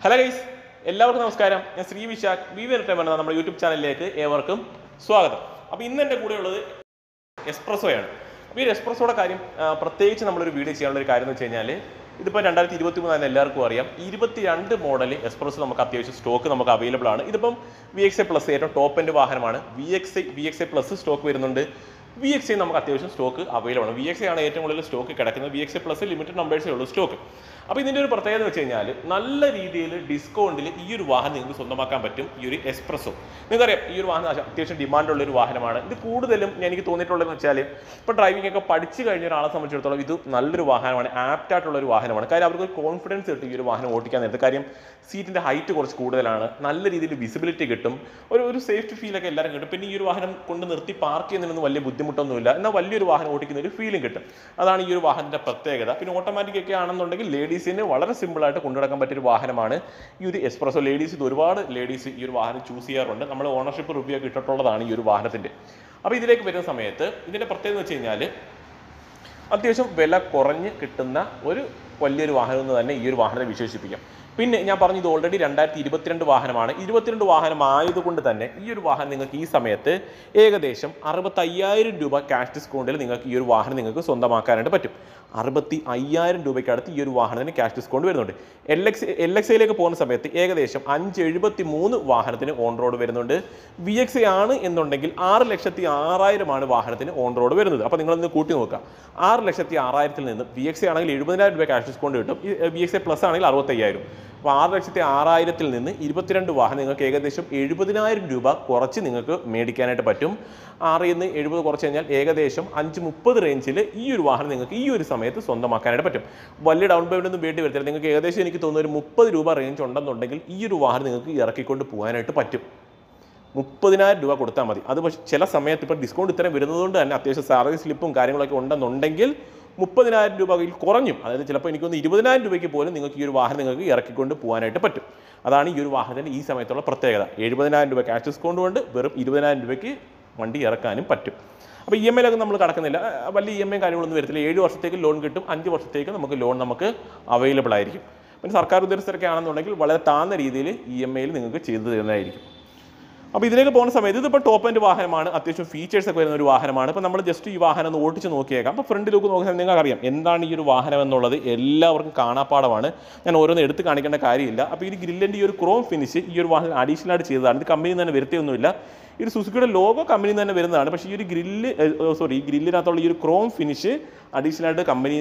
hello guys എല്ലാവർക്കും നമസ്കാരം ഞാൻ ശ്രീ വിശാഖ് വി വി എന്ന നമ്മുടെ യൂട്യൂബ് ചാനലിലേക്ക് ഏവർക്കും സ്വാഗതം അപ്പോൾ ഇന്ന് എൻ്റെ കൂടെ ഉള്ളത് എസ്പ്രസോയാണ് അപ്പോൾ ഈ എസ്പ്രസോയുടെ കാര്യം ആ, പ്രത്യേകിച്ച് നമ്മളൊരു വീഡിയോ ചെയ്യാനുള്ള ഒരു കാര്യം എന്ന് വെച്ച് കഴിഞ്ഞാൽ ഇതിപ്പോൾ രണ്ടായിരത്തി ഇരുപത്തി മൂന്നാണ് എല്ലാവർക്കും അറിയാം ഇരുപത്തി രണ്ട് മോഡൽ എസ്പ്രസോ നമുക്ക് അത്യാവശ്യം സ്റ്റോക്ക് നമുക്ക് അവൈലബിൾ ആണ് ഇതിപ്പം വി എക്സ് എ പ്ലസ് ഏറ്റവും ടോപ്പ് എൻഡ് വാഹനമാണ് V X I V X A plus stock വരുന്നുണ്ട് വി എക്സ് ഐ നമുക്ക് അത്യാവശ്യം സ്റ്റോക്ക് അവൈലബിൾ ആണ് വി എക്സ് ഐ ആണ് ഏറ്റവും കൂടുതൽ സ്റ്റോക്ക് കിടക്കുന്നത് V X A plus limited നമ്പേഴ്സേ ഉള്ളൂ സ്റ്റോക്ക് അപ്പോൾ ഇതിൻ്റെ ഒരു പ്രത്യേകത എന്ന് വെച്ച് കഴിഞ്ഞാൽ നല്ല രീതിയിൽ ഡിസ്കൗണ്ടിൽ ഈ ഒരു വാഹനം നിങ്ങൾക്ക് സ്വന്തമാക്കാൻ പറ്റും ഈ ഒരു എക്സ്പ്രസ്സോ നിങ്ങൾക്കറിയാം ഈ ഒരു വാഹനം അത്യാവശ്യം ഡിമാൻഡുള്ള ഒരു വാഹനമാണ് ഇത് കൂടുതലും എനിക്ക് തോന്നിയിട്ടുള്ളതെന്ന് വെച്ചാൽ ഇപ്പോൾ ഡ്രൈവിംഗ് ഒക്കെ പഠിച്ചു കഴിഞ്ഞ ഒരാളെ സംബന്ധിച്ചിടത്തോളം ഇത് നല്ലൊരു വാഹനമാണ് ആപ്റ്റ് ആയിട്ടുള്ള ഒരു വാഹനമാണ് കാര്യം അവർക്ക് ഒരു കോൺഫിഡൻസ് കിട്ടും ഈ ഒരു വാഹനം ഓടിക്കാൻ നേരത്തെ കാര്യം സീറ്റിൻ്റെ ഹൈറ്റ് കുറച്ച് കൂടുതലാണ് നല്ല രീതിയിൽ വിസിബിലിറ്റി കിട്ടും ഒരു ഒരു സേഫ്റ്റി ഫീലൊക്കെ എല്ലാവരും കിട്ടും പിന്നെ ഈ ഒരു വാഹനം കൊണ്ട് നിർത്തി പാർക്ക് ചെയ്യുന്നതിനൊന്നും വലിയ ബുദ്ധിമുട്ടൊന്നുമില്ല എന്നാൽ വലിയൊരു വാഹനം ഓടിക്കുന്ന ഒരു ഫീലിംഗ് കിട്ടും അതാണ് ഈ ഒരു വാഹനത്തിന്റെ പ്രത്യേകത പിന്നെ ഓട്ടോമാറ്റിക് ഒക്കെ ആണെന്നുണ്ടെങ്കിൽ ലേഡീസിന് വളരെ സിമ്പിൾ ആയിട്ട് കൊണ്ടുനടക്കാൻ പറ്റിയ ഒരു വാഹനമാണ് ഈ ഒരു എക്സ്പ്രസോ ലേഡീസ് ഇത് ഒരുപാട് ലേഡീസ് ഈ ഒരു വാഹനം ചൂസ് ചെയ്യാറുണ്ട് നമ്മൾ ഓണർഷിപ്പ് റിവ്യൂ ഒക്കെ ഇട്ടിട്ടുള്ളതാണ് ഈ ഒരു വാഹനത്തിന്റെ അപ്പോൾ ഇതിലേക്ക് വരുന്ന സമയത്ത് ഇതിന്റെ പ്രത്യേകത എന്ന് വെച്ച് കഴിഞ്ഞാൽ അത്യാവശ്യം വില കുറഞ്ഞ് കിട്ടുന്ന ഒരു വലിയൊരു വാഹനം എന്ന് തന്നെ ഈ ഒരു വാഹനത്തെ വിശേഷിപ്പിക്കാം പിന്നെ ഞാൻ പറഞ്ഞു ഇത് ഓൾറെഡി രണ്ടായിരത്തി ഇരുപത്തിരണ്ട് വാഹനമാണ് ഇരുപത്തിരണ്ട് വാഹനം ആയതുകൊണ്ട് തന്നെ ഈ ഒരു വാഹനം നിങ്ങൾക്ക് ഈ സമയത്ത് ഏകദേശം അറുപത്തയ്യായിരം രൂപ ക്യാഷ് ഡിസ്കൗണ്ടിൽ നിങ്ങൾക്ക് ഈ ഒരു വാഹനം നിങ്ങൾക്ക് സ്വന്തമാക്കാനായിട്ട് പറ്റും അറുപത്തി അയ്യായിരം രൂപയ്ക്ക് അടുത്ത് ഈ ഒരു വാഹനത്തിന് ക്യാഷ് ഡിസ്കൗണ്ട് വരുന്നുണ്ട് എൽ എക്സ് എൽ എക്സ് ഐയിലേക്ക് പോകുന്ന സമയത്ത് ഏകദേശം അഞ്ച് എഴുപത്തി മൂന്ന് വാഹനത്തിന് ഓൺ റോഡ് വരുന്നുണ്ട് വി എക്സ് ഐ ആണ് എന്നുണ്ടെങ്കിൽ ആറ് ലക്ഷത്തി ആറായിരമാണ് വാഹനത്തിന് ഓൺ റോഡ് വരുന്നത് അപ്പോൾ നിങ്ങളൊന്ന് കൂട്ടി നോക്കുക ആറ് ലക്ഷത്തി ആറായിരത്തിൽ നിന്ന് വി എക്സ് ഐ ആണെങ്കിൽ എഴുപതിനായിരം രൂപ ക്യാഷ് ഡിസ്കൗണ്ട് കിട്ടും വി എക്സ് ഐ പ്ലസ് ആണെങ്കിൽ അറുപത്തയ്യായിരം അപ്പോൾ ആറ് ലക്ഷത്തി ആറായിരത്തിൽ നിന്ന് ഇരുപത്തിരണ്ട് വാഹനം നിങ്ങൾക്ക് ഏകദേശം എഴുപതിനായിരം രൂപ കുറച്ച് നിങ്ങൾക്ക് മേടിക്കാനായിട്ട് പറ്റും ആറിൽ നിന്ന് എഴുപത് കുറച്ച് കഴിഞ്ഞാൽ ഏകദേശം അഞ്ച് മുപ്പത് റേഞ്ചിൽ ഈ ഒരു വാഹനം നിങ്ങൾക്ക് ഈ ഒരു സമയത്ത് സ്വന്തമാക്കാനായിട്ട് പറ്റും വലിയ ഡൗൺ പേയ്മെൻ്റ് ഒന്നും വേണ്ടി വരത്തില്ല നിങ്ങൾക്ക് ഏകദേശം എനിക്ക് തോന്നുന്നു ഒരു മുപ്പത് രൂപ റേഞ്ച് ഉണ്ടെന്നുണ്ടെങ്കിൽ ഈ ഒരു വാഹനം നിങ്ങൾക്ക് ഇറക്കിക്കൊണ്ട് പോകാനായിട്ട് പറ്റും മുപ്പതിനായിരം രൂപ കൊടുത്താൽ മതി അത് പക്ഷേ ചില സമയത്ത് ഇപ്പോൾ ഡിസ്കൗണ്ട് ഇത്രയും വരുന്നതുകൊണ്ട് തന്നെ അത്യാവശ്യം സാലറി സ്ലിപ്പും കാര്യങ്ങളൊക്കെ ഉണ്ടെന്നുണ്ടെങ്കിൽ മുപ്പതിനായിരം രൂപയിൽ കുറഞ്ഞും അതായത് ചിലപ്പോൾ എനിക്കൊന്ന് ഇരുപതിനായിരം രൂപയ്ക്ക് പോലും നിങ്ങൾക്ക് ഈ ഒരു വാഹനം നിങ്ങൾക്ക് ഇറക്കിക്കൊണ്ട് പോകാനായിട്ട് പറ്റും അതാണ് ഈ ഒരു വാഹനത്തിൻ്റെ ഈ സമയത്തുള്ള പ്രത്യേകത എഴുപതിനായിരം രൂപ ക്യാഷ് ഡിസ്കൗണ്ട് കൊണ്ട് വെറും ഇരുപതിനായിരം രൂപയ്ക്ക് വണ്ടി ഇറക്കാനും പറ്റും അപ്പോൾ ഇ എം ഐയിലൊക്കെ നമ്മൾ കടക്കുന്നില്ല ആ, വലിയ ഇ എം ഐ കാര്യങ്ങളൊന്നും വരത്തില്ല ഏഴ് വർഷത്തേക്ക് ലോൺ കിട്ടും അഞ്ച് വർഷത്തേക്ക് നമുക്ക് ലോൺ നമുക്ക് അവൈലബിൾ ആയിരിക്കും പിന്നെ സർക്കാർ ഉദ്യോഗസ്ഥരൊക്കെ ആണെന്നുണ്ടെങ്കിൽ വളരെ താഴ്ന്ന രീതിയിൽ ഇ എം ഐയിൽ നിങ്ങൾക്ക് ചെയ്തു തരുന്നതായിരിക്കും അപ്പോൾ ഇതിലേക്ക് പോകുന്ന സമയത്ത് ഇതിപ്പോൾ ടോപ്പ് എൻഡ് വാഹനമാണ് അത്യാവശ്യം ഫീച്ചേഴ്സ് ഒക്കെ വരുന്ന ഒരു വാഹനമാണ് ഇപ്പോൾ നമ്മൾ ജസ്റ്റ് ഈ വാഹനം ഒന്ന് ഓടിച്ച് നോക്കിയേക്കാം അപ്പോൾ ഫ്രണ്ടിലേക്ക് നോക്കിയാൽ നിങ്ങൾക്ക് അറിയാം എന്താണ് ഈ ഒരു വാഹനം എന്നുള്ളത് എല്ലാവർക്കും കാണാപ്പാടമാണ് ഞാൻ ഓരോന്ന് എടുത്ത് കാണിക്കേണ്ട കാര്യമില്ല അപ്പോൾ ഈ ഗ്രില്ലിൻ്റെ ഈ ഒരു ക്രോം ഫിനിഷ് ഈ ഒരു വാഹനം അഡീഷണൽ ആയിട്ട് ചെയ്തതാണ് ഇത് കമ്പനിയിൽ നിന്ന് തന്നെ വരുത്തിയൊന്നുമില്ല ഈ ഒരു സുസുക്കിയുടെ ലോഗോ കമ്പനിയിൽ നിന്ന് തന്നെ വരുന്നതാണ് പക്ഷേ ഈ ഒരു ഗ്രില്ല് സോറി ഈ ഗ്രില്ലിനകത്തുള്ള ഈ ഒരു ക്രോം ഫിനിഷ് അഡീഷണൽ ആയിട്ട് കമ്പനി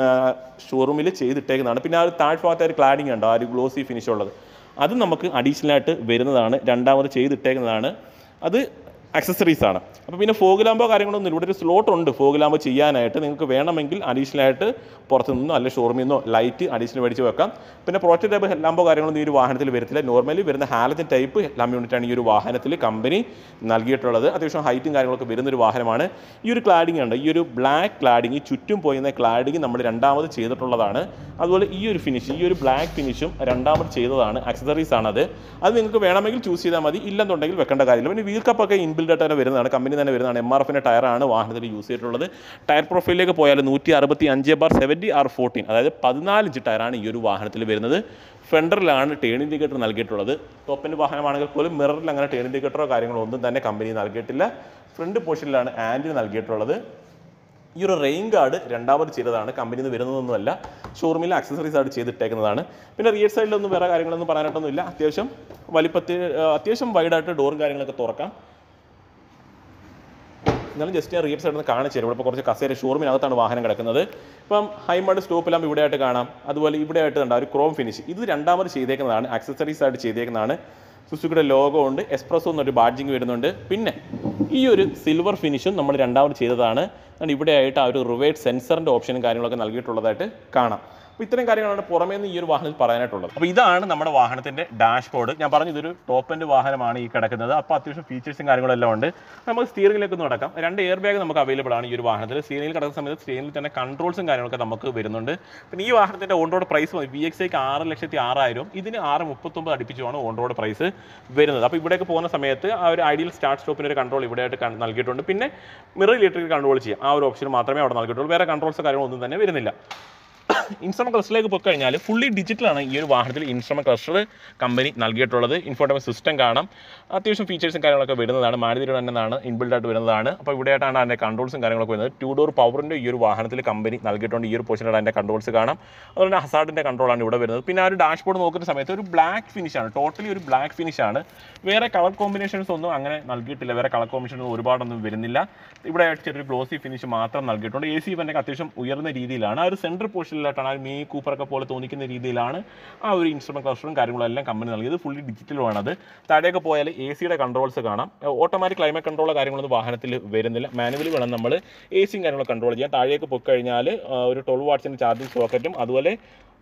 ഷോറൂമിൽ ചെയ്തിട്ടേക്കുന്നതാണ് പിന്നെ ആ ഒരു താഴ്ഭാഗത്തെ ഒരു ക്ലാഡിങ് ഉണ്ടോ ആ ഒരു ഗ്ലോസി ഫിനിഷ് ഉള്ളത് അത് നമുക്ക് അഡീഷണൽ ആയിട്ട് വരുന്നതാണ് രണ്ടാമത് ചെയ്തിട്ടേക്കുന്നതാണ് അത് അക്സസറീസ് ആണ് അപ്പോൾ പിന്നെ ഫോഗ് ലാമ്പോ കാര്യങ്ങളൊന്നും ഇവിടെ ഒരു സ്ലോട്ട് ഉണ്ട് ഫോഗ് ലാമ്പ് ചെയ്യാനായിട്ട് നിങ്ങൾക്ക് വേണമെങ്കിൽ അഡീഷണൽ ആയിട്ട് പുറത്തു നിന്നോ അല്ലെ ഷോറൂമിൽ നിന്നോ ലൈറ്റ് അഡീഷണൽ മേടിച്ച് വെക്കാം പിന്നെ പ്രൊജക്ട് ടൈപ്പ് ലാമ്പോ കാര്യങ്ങളൊന്നും ഈ ഒരു വാഹനത്തിൽ വരത്തില്ല നോർമലി വരുന്ന ഹാലജൻ ടൈപ്പ് ലാമ്പ് യൂണിറ്റാണ് ഈ ഒരു വാഹനത്തിൽ കമ്പനി നൽകിയിട്ടുള്ളത് അത്യാവശ്യം ഹൈറ്റും കാര്യങ്ങളൊക്കെ വരുന്ന ഒരു വാഹനമാണ് ഈ ഒരു ക്ലാഡിംഗ് ഉണ്ട് ഈ ഒരു ബ്ലാക്ക് ക്ലാഡിംഗ് ചുറ്റും പോയിരുന്ന ക്ലാഡിംഗ് നമ്മൾ രണ്ടാമത് ചെയ്തിട്ടുള്ളതാണ് അതുപോലെ ഈ ഒരു ഫിനിഷ് ഈ ഒരു ബ്ലാക്ക് ഫിനിഷും രണ്ടാമത് ചെയ്തതാണ് അക്സസറീസ് ആണ് അത് അത് നിങ്ങൾക്ക് വേണമെങ്കിൽ ചൂസ് ചെയ്താൽ മതി ഇല്ലെന്നുണ്ടെങ്കിൽ വെക്കേണ്ട കാര്യമില്ല പിന്നെ വീൽ കപ്പൊക്കെ ഇൻബിൽഡ് ആയിട്ട് തന്നെ വരുന്നതാണ് കമ്പനി തന്നെ വരുന്നതാണ് എം ആർ എഫിൻ്റെ ടയറാണ് വാഹനത്തിൽ യൂസ് ചെയ്തിട്ടുള്ളത് ടയർ പ്രൊഫൈലിലേക്ക് പോയാൽ നൂറ്റി അറുപത്തി അഞ്ച് ബാർ സെവൻറ്റി ആർ ഫോർട്ടീൻ അതായത് പതിനാല് ഇഞ്ച് ടയറാണ് ഈ ഒരു വാഹനത്തിൽ വരുന്നത് ഫെൻഡറിലാണ് ടേൺ ഇൻഡിക്കേറ്റർ നൽകിയിട്ടുള്ളത് ടോപ്പിൻ്റെ വാഹനമാണെങ്കിൽ പോലും മിററിൽ അങ്ങനെ ടേൺ ഇൻഡിക്കേറ്ററോ കാര്യങ്ങളോ ഒന്നും തന്നെ കമ്പനി നൽകിയിട്ടില്ല ഫ്രണ്ട് പോർഷനിലാണ് ആൻഡിൽ നൽകിയിട്ടുള്ളത് ഈ ഒരു റെയിൻ ഗാർഡ് രണ്ടാമത് ചെയ്തതാണ് കമ്പനിയിൽ നിന്ന് വരുന്നതൊന്നുമല്ല ഷോറൂമിൽ ആക്സസറീസ് ആയിട്ട് ചെയ്തിട്ടേക്കുന്നതാണ് പിന്നെ റിയർ സൈഡിലൊന്നും വേറെ കാര്യങ്ങളൊന്നും പറയാനായിട്ടൊന്നുമില്ല അത്യാവശ്യം വലിപ്പത്തിൽ ആ, അത്യാവശ്യം വൈഡായിട്ട് ഡോറും കാര്യങ്ങളൊക്കെ തുറക്കാം എന്നാലും ജസ്റ്റ് ഞാൻ റിയർ സൈഡിൽ നിന്ന് കാണിച്ചു തരും ഇവിടെ ഇപ്പോൾ കുറച്ച് കസേര ഷോറൂമിനകത്താണ് വാഹനം കിടക്കുന്നത് ഇപ്പം ഹൈമഡ് സ്റ്റോപ്പിലാകുമ്പോൾ ഇവിടെ ആയിട്ട് കാണാം അതുപോലെ ഇവിടെ ആയിട്ട് കണ്ട ഒരു ക്രോം ഫിനിഷ് ഇത് രണ്ടാമത് ചെയ്തേക്കുന്നതാണ് ആക്സസറീസ് ആയിട്ട് ചെയ്തേക്കുന്നതാണ് സുസുക്കിയുടെ ലോഗോ ഉണ്ട് എക്സ്പ്രസോ എന്നൊരു ബാഡ്ജിങ് വരുന്നുണ്ട് പിന്നെ ഈ ഒരു സിൽവർ ഫിനിഷും നമ്മൾ രണ്ടാമത് ചെയ്തതാണ് അതുകൊണ്ട് ഇവിടെ ആയിട്ട് ആ ഒരു റിവേറ്റ് സെൻസറിൻ്റെ ഓപ്ഷനും കാര്യങ്ങളൊക്കെ നൽകിയിട്ടുള്ളതായിട്ട് കാണാം അപ്പോൾ ഇത്രയും കാര്യങ്ങളാണ് പുറമേ നിന്ന് ഈ ഒരു വാഹനത്തിൽ പറയാനായിട്ടുള്ളത് അപ്പോൾ ഇതാണ് നമ്മുടെ വാഹനത്തിൻ്റെ ഡാഷ്ബോർഡ് ഞാൻ പറഞ്ഞു ഇതൊരു ടോപ്പ് എൻഡ് വാഹനമാണ് ഈ കിടക്കുന്നത് അപ്പോൾ അത്യാവശ്യം ഫീച്ചേഴ്സും കാര്യങ്ങളും എല്ലാം ഉണ്ട് നമുക്ക് സ്റ്റിയറിംഗിലേക്ക് ഒന്ന് നടക്കാം രണ്ട് എയർ ബാഗ് നമുക്ക് അവൈലബിൾ ആണ് ഈ ഒരു വാഹനത്തിൽ സ്റ്റിയറിംഗിൽ കിടക്കുന്ന സമയത്ത് സ്റ്റിയറിംഗിൽ തന്നെ കൺട്രോൾസും കാര്യങ്ങളൊക്കെ നമുക്ക് വരുന്നുണ്ട് പിന്നെ ഈ വാഹനത്തിൻ്റെ on road price V X ഐക്ക് ആറ് ലക്ഷത്തി ആറായിരം ഇതിന് ആറ് മുപ്പത്തൊമ്പത് അടുപ്പിച്ചുമാണ് ഓൺ റോഡ് പ്രൈസ് വരുന്നത് അപ്പോൾ ഇവിടേക്ക് പോകുന്ന സമയത്ത് ആ ഒരു ഐഡിയൽ സ്റ്റാർട്ട് സ്റ്റോപ്പിന് ഒരു കൺട്രോൾ ഇവിടെയായിട്ട് കൺ- നൽകിയിട്ടുണ്ട് പിന്നെ മിറർ ഇലക്ട്രിക് കൺട്രോൾ ചെയ്യാം ആ ഒരു ഓപ്ഷൻ മാത്രമേ അവിടെ നൽകിയിട്ടുള്ളൂ വേറെ കൺട്രോൾസ് കാര്യങ്ങളൊന്നും തന്നെ വരുന്നില്ല ഇൻസ്ട്രുമെന്റ് ക്ലസ്റ്ററിലേക്ക് പോയി കഴിഞ്ഞാൽ ഫുള്ളി ഡിജിറ്റലാണ് ഈ ഒരു വാഹനത്തിൽ ഇൻസ്ട്രുമെന്റ് ക്ലസ്റ്റർ കമ്പനി നൽകിയിട്ടുള്ളത് ഇൻഫോർട്ടൈൻമെന്റ് സിസ്റ്റം കാണാം അത്യാവശ്യം ഫീച്ചേഴ്സും കാര്യങ്ങളൊക്കെ വരുന്നതാണ് മാരുതിയുടെ തന്നെയാണ് ഇൻബിൽഡ് ആയിട്ട് വരുന്നതാണ് അപ്പോൾ ഇവിടെയായിട്ടാണ് അതിൻ്റെ കൺട്രോൾസും കാര്യങ്ങളൊക്കെ വരുന്നത് ടു ഡോർ പവറിൻ്റെ ഈ ഒരു വാഹനത്തിൽ കമ്പനി നൽകിയിട്ടുണ്ട് ഈ ഒരു പോർഷനിലാണ് അതിൻ്റെ കൺട്രോൾസ് കാണാം അതുപോലെ തന്നെ ഹസാർഡിൻ്റെ കൺട്രോളാണ് ഇവിടെ വരുന്നത് പിന്നെ ആ ഒരു ഡാഷ്ബോർഡ് നോക്കുന്ന സമയത്ത് ഒരു ബ്ലാക്ക് ഫിനിഷാണ് ടോട്ടലി ഒരു ബ്ലാക്ക് ഫിനിഷാണ് വേറെ കളർ കോമ്പിനേഷൻസ് ഒന്നും അങ്ങനെ നൽകിയിട്ടില്ല വേറെ കളർ കോമ്പിനേഷൻസ് ഒരുപാടൊന്നും വരുന്നില്ല ഇവിടെ ചെറിയൊരു ഗ്ലോസി ഫിനിഷ് മാത്രം നൽകിയിട്ടുണ്ട് എ സി ഇവൻ്റെ അത്യാവശ്യം ഉയർന്ന രീതിയിലാണ് ആ ഒരു സെൻട്രൽ പോർഷനിലായിട്ടാണ് ആ ഒരു മീ കൂപ്പറൊക്കെ പോലെ തോന്നിക്കുന്ന രീതിയിലാണ് ആ ഒരു ഇൻസ്ട്രുമെന്റ് ക്ലസ്റ്ററും കാര്യങ്ങളും എല്ലാം കമ്പനി നൽകിയത് ഫുള്ളി ഡിജിറ്റലുമാണ് അത് താഴേക്ക് പോയാൽ എ സിയുടെ കൺട്രോൾസ് കാണാം ഓട്ടോമാറ്റിക് ക്ലൈമറ്റ് കൺട്രോളോ കാര്യങ്ങളൊന്നും വാഹനത്തിൽ വരുന്നില്ല മാനുവലി വേണം നമ്മൾ എ സിയും കാര്യങ്ങളും കൺട്രോൾ ചെയ്യാൻ താഴേക്ക് പോയി കഴിഞ്ഞാൽ ഒരു ട്വൽവ് വാട്ട്സിൻ്റെ ചാർജിങ് സോക്കറ്റും അതുപോലെ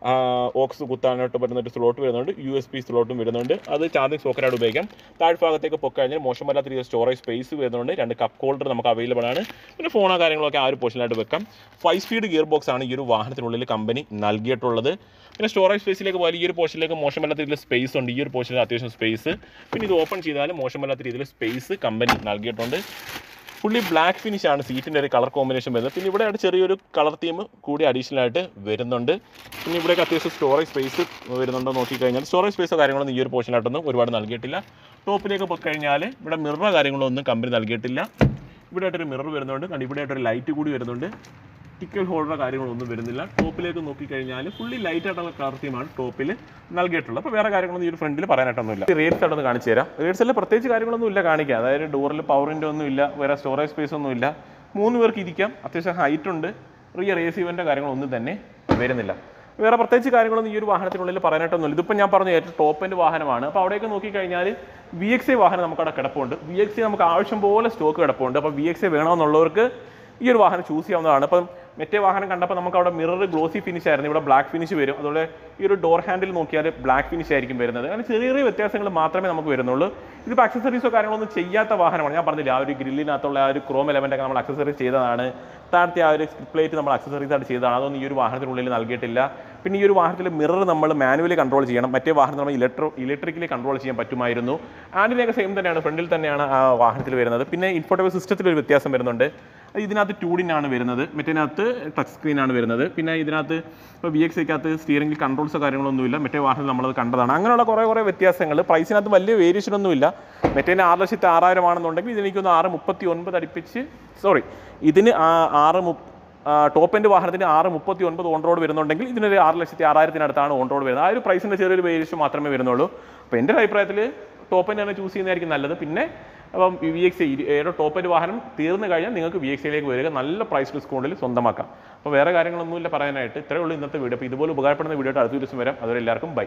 ഓക്സ് കുത്താനായിട്ട് പറ്റുന്ന ഒരു സ്ലോട്ട് വരുന്നുണ്ട് യു എസ് പി സ്ലോട്ടും വരുന്നുണ്ട് അത് ചാർജിങ് സോക്കറ്റായിട്ട് ഉപയോഗിക്കാം താഴ്ഭാഗത്തേക്ക് പൊക്കി കഴിഞ്ഞാൽ മോശമല്ലാത്ത രീതിയിൽ സ്റ്റോറേജ് സ്പേസ് വരുന്നുണ്ട് രണ്ട് കപ്പ് ഹോൾഡർ നമുക്ക് അവൈലബിൾ ആണ് പിന്നെ ഫോണോ കാര്യങ്ങളൊക്കെ ആ ഒരു പോർഷനിലായിട്ട് വെക്കാം ഫൈവ് സ്പീഡ് ഗിയർ ബോക്സ് ആണ് ഈ ഒരു വാഹനത്തിനുള്ളിൽ കമ്പനി നൽകിയിട്ടുള്ളത് പിന്നെ സ്റ്റോറേജ് സ്പേസിലേക്ക് പോയാൽ ഈ ഒരു പോർഷനിലേക്ക് മോശമല്ലാത്ത രീതിയിൽ സ്പേസ് ഉണ്ട് ഈ ഒരു പോർഷനിൽ അത്യാവശ്യം സ്പേസ് പിന്നെ ഇത് ഓപ്പൺ ചെയ്താൽ മോശമല്ലാത്ത രീതിയിൽ സ്പേസ് കമ്പനി നൽകിയിട്ടുണ്ട് ഫുള്ളി ബ്ലാക്ക് ഫിനിഷ് ആണ് സീറ്റിൻ്റെ ഒരു കളർ കോമ്പിനേഷൻ വരുന്നത് പിന്നെ ഇവിടെ ആയിട്ട് ചെറിയൊരു കളർ തീം കൂടി അഡീഷണൽ ആയിട്ട് വരുന്നുണ്ട് പിന്നെ ഇവിടെയൊക്കെ അത്യാവശ്യം സ്റ്റോറേജ് സ്പേസ് വരുന്നുണ്ടോ നോക്കിക്കഴിഞ്ഞാൽ സ്റ്റോറേജ് സ്പേസോ കാര്യങ്ങളൊന്നും ഈ ഒരു പോർഷനായിട്ടൊന്നും ഒരുപാട് നൽകിയിട്ടില്ല ടോപ്പിലേക്ക് പോയി കഴിഞ്ഞാൽ ഇവിടെ മിററോ കാര്യങ്ങളോ ഒന്നും കമ്പനി നൽകിയിട്ടില്ല ഇവിടെ ആയിട്ടൊരു മിറർ വരുന്നുണ്ട് കണ്ട് ഇവിടെ ആയിട്ടൊരു ലൈറ്റ് കൂടി വരുന്നുണ്ട് ടിക്കൽ ഹോൾഡറോ കാര്യങ്ങളൊന്നും വരുന്നില്ല ടോപ്പിലേക്ക് നോക്കിക്കഴിഞ്ഞാൽ ഫുള്ളി ലൈറ്റ് ആയിട്ടുള്ള കളർ തീമാണ് ടോപ്പിൽ നൽകിയിട്ടുള്ളത് അപ്പോൾ വേറെ കാര്യങ്ങളൊന്നും ഈ ഒരു ഫ്രണ്ടിൽ പറയാനായിട്ടൊന്നുമില്ല റേറ്റ്സ് ആയിട്ടൊന്ന് കാണിച്ചു തരാം റേറ്റ്സിൽ പ്രത്യേകിച്ച് കാര്യങ്ങളൊന്നും ഇല്ല കാണിക്കുക അതായത് ഡോറിൽ പവറിൻ്റെ ഒന്നും ഇല്ല വേറെ സ്റ്റോറേജ് സ്പേസ് ഒന്നും ഇല്ല മൂന്ന് പേർക്ക് ഇരിക്കാം അത്യാവശ്യം ഹൈറ്റ് ഉണ്ട് റിയർ എ സി ഇവൻ്റെ കാര്യങ്ങളൊന്നും തന്നെ വരുന്നില്ല വേറെ പ്രത്യേകിച്ച് കാര്യങ്ങളൊന്നും ഈ ഒരു വാഹനത്തിനുള്ളിൽ പറയാനായിട്ടൊന്നുമില്ല ഇതിപ്പോൾ ഞാൻ പറഞ്ഞു ഏറ്റവും ടോപ്പ് എൻഡ് വാഹനമാണ് അപ്പോൾ അവിടെയൊക്കെ നോക്കിക്കഴിഞ്ഞാൽ വി എക്സ് ഐ വാഹനം നമുക്കവിടെ കിടപ്പുണ്ട് വി എക്സ് ഐ നമുക്ക് ആവശ്യം പോലെ സ്റ്റോക്ക് കിടപ്പുണ്ട് അപ്പോൾ വി എക്സ് ഐ വേണമെന്നുള്ളവർക്ക് ഈ ഒരു വാഹനം ചൂസ് ചെയ്യാവുന്നതാണ് അപ്പം മറ്റേ വാഹനം കണ്ടപ്പോൾ നമുക്ക് അവിടെ മിറർ ഗ്ലോസി ഫിനിഷ് ആയിരുന്നു ഇവിടെ ബ്ലാക്ക് ഫിനിഷ് വരും അതുപോലെ ഈ ഒരു ഡോർ ഹാൻഡിൽ നോക്കിയാൽ ബ്ലാക്ക് ഫിനിഷ് ആയിരിക്കും വരുന്നത് അങ്ങനെ ചെറിയ ചെറിയ വ്യത്യാസങ്ങൾ മാത്രമേ നമുക്ക് വരുന്നുള്ളൂ ഇതിപ്പോൾ അക്സസറീസോ കാര്യങ്ങളൊന്നും ചെയ്യാത്ത വാഹനമാണ് ഞാൻ പറഞ്ഞില്ല ആ ഒരു ഗ്രില്ലിനകത്തുള്ള ആ ഒരു ക്രോം എലമെൻ്റ് ഒക്കെ നമ്മൾ അക്സസറീസ് ചെയ്തതാണ് താഴത്തെ ആ ഒരു പ്ലേറ്റ് നമ്മൾ അക്സസറീസ് ആയിട്ട് ചെയ്തതാണ് അതൊന്നും ഈ ഒരു വാഹനത്തിനുള്ളിൽ നൽകിയിട്ടില്ല പിന്നെ ഈ ഒരു വാഹനത്തിൽ മിറർ നമ്മൾ മാനുവലി കൺട്രോൾ ചെയ്യണം മറ്റേ വാഹനം നമ്മൾ ഇലക്ട്രോ ഇലക്ട്രിക്കലി കൺട്രോൾ ചെയ്യാൻ പറ്റുമായിരുന്നു ആൻഡിനെയൊക്കെ സെയിം തന്നെയാണ് ഫ്രണ്ടിൽ തന്നെയാണ് ആ വാഹനത്തിൽ വരുന്നത് പിന്നെ ഇൻഫോർട്ടബിൾ സിസ്റ്റത്തിൽ ഒരു വ്യത്യാസം വരുന്നുണ്ട് അത് ഇതിനകത്ത് ടൂഡിനാണ് വരുന്നത് മറ്റേതിനകത്ത് ടച്ച് സ്ക്രീനാണ് വരുന്നത് പിന്നെ ഇതിനകത്ത് ഇപ്പോൾ വി എക്സ് ഐക്കകത്ത് സ്റ്റിയറിംഗിൽ കൺട്രോൾസോ കാര്യങ്ങളൊന്നുമില്ല മറ്റേ വാഹനം നമ്മളത് കണ്ടതാണ് അങ്ങനെയുള്ള കുറേ കുറേ വ്യത്യാസങ്ങൾ പ്രൈസിനകത്ത് വലിയ വേരിയേഷൻ ഒന്നുമില്ല മറ്റേതിന് ആറ് ലക്ഷത്തി ആറായിരം ആണെന്നുണ്ടെങ്കിൽ ഇതിനെനിക്കൊന്ന് ആറ് മുപ്പത്തി ഒൻപത് അടുപ്പിച്ച് സോറി ഇതിന് ആ- ആറ് മുപ്പ ടോപ്പ് എൻഡ് വാഹനത്തിന് ആറ് മുപ്പത്തി ഒൻപത് ഓൺ റോഡ് വരുന്നുണ്ടെങ്കിൽ ഇതിനൊരു ആറ് ലക്ഷത്തി ആറായിരത്തിനടുത്താണ് ഓൺ റോഡ് വരുന്നത് ആ ഒരു പ്രൈസിൻ്റെ ചെറിയൊരു വേരിയേഷൻ മാത്രമേ വരുന്നുള്ളൂ അപ്പോൾ എൻ്റെ ഒരു അഭിപ്രായത്തിൽ ടോപ്പ് എൻഡ് തന്നെ ചൂസ് ചെയ്യുന്നതായിരിക്കും നല്ലത് പിന്നെ അപ്പം വി എക്സ് ഏഴോ ടോപ്പ് എൻഡ് വാഹനം തീർന്നു കഴിഞ്ഞാൽ നിങ്ങൾക്ക് വി എക്സ് ഐയിലേക്ക് വരിക നല്ല പ്രൈസ് ഡിസ്കൗണ്ടിൽ സ്വന്തമാക്കാം അപ്പോൾ വേറെ കാര്യങ്ങളൊന്നുമില്ല പറയാനായിട്ട് ഇത്രയേ ഉള്ളൂ ഇന്നത്തെ വീഡിയോ അപ്പോൾ ഇതുപോലെ ഉപകാരപ്പെടുന്ന വീഡിയോ ആയിട്ട് അടുത്ത ദിവസം വരാം അതുവരെ എല്ലാവർക്കും ബൈ